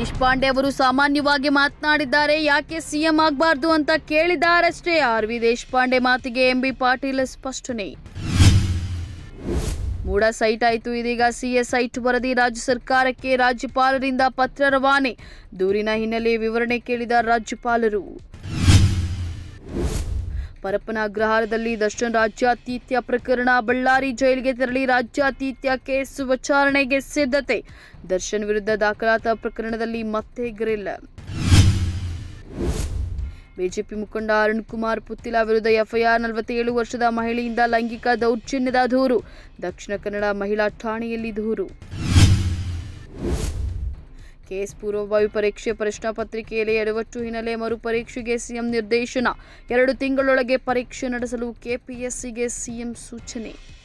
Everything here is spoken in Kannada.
ದೇಶಪಾಂಡೆ ಅವರು ಸಾಮಾನ್ಯವಾಗಿ ಮಾತನಾಡಿದ್ದಾರೆ ಯಾಕೆ ಸಿಎಂ ಆಗಬಾರ್ದು ಅಂತ ಕೇಳಿದ್ದಾರಷ್ಟೇ ಆರ್ ವಿ ದೇಶಪಾಂಡೆ ಮಾತಿಗೆ ಎಂಬಿ ಪಾಟೀಲ್ ಸ್ಪಷ್ಟನೆ ಮೂಡ ಸೈಟ್ ಆಯಿತು ಇದೀಗ ಸಿಎಸ್ ಸೈಟ್ ವರದಿ ರಾಜ್ಯ ಸರ್ಕಾರಕ್ಕೆ ರಾಜ್ಯಪಾಲರಿಂದ ಪತ್ರ ರವಾನೆ ದೂರಿನ ಹಿನ್ನೆಲೆ ವಿವರಣೆ ಕೇಳಿದ ರಾಜ್ಯಪಾಲರು ಪರಪ್ಪನ ಅಗ್ರಹಾರದಲ್ಲಿ ದರ್ಶನ್ ರಾಜ್ಯಾತೀತ್ಯ ಪ್ರಕರಣ ಬಳ್ಳಾರಿ ಜೈಲಿಗೆ ತೆರಳಿ ರಾಜ್ಯಾತೀತ್ಯ ಕೇಸ್ ವಿಚಾರಣೆಗೆ ಸಿದ್ಧತೆ ದರ್ಶನ್ ವಿರುದ್ಧ ದಾಖಲಾದ ಪ್ರಕರಣದಲ್ಲಿ ಮತ್ತೆ ಗ್ರಿಲ್ ಬಿಜೆಪಿ ಮುಖಂಡ ಅರುಣ್ ಕುಮಾರ್ ಪುತ್ತಿಲ ವಿರುದ್ಧ ಎಫ್ಐಆರ್ ನಲವತ್ತೇಳು ವರ್ಷದ ಮಹಿಳೆಯಿಂದ ಲೈಂಗಿಕ ದೌರ್ಜನ್ಯದ ದೂರು ದಕ್ಷಿಣ ಕನ್ನಡ ಮಹಿಳಾ ಠಾಣೆಯಲ್ಲಿ ದೂರು ಕೇಸ್ ಪೂರ್ವಭಾವಿ ಪರೀಕ್ಷೆ ಪ್ರಶ್ನಾ ಪತ್ರಿಕೆಯಲ್ಲಿ ಎಡವಟ್ಟು ಹಿನ್ನೆಲೆ ಮರುಪರೀಕ್ಷೆಗೆ ಸಿಎಂ ನಿರ್ದೇಶನ ಎರಡು ತಿಂಗಳೊಳಗೆ ಪರೀಕ್ಷೆ ನಡೆಸಲು ಕೆಪಿಎಸ್ಸಿಗೆ ಸಿಎಂ ಸೂಚನೆ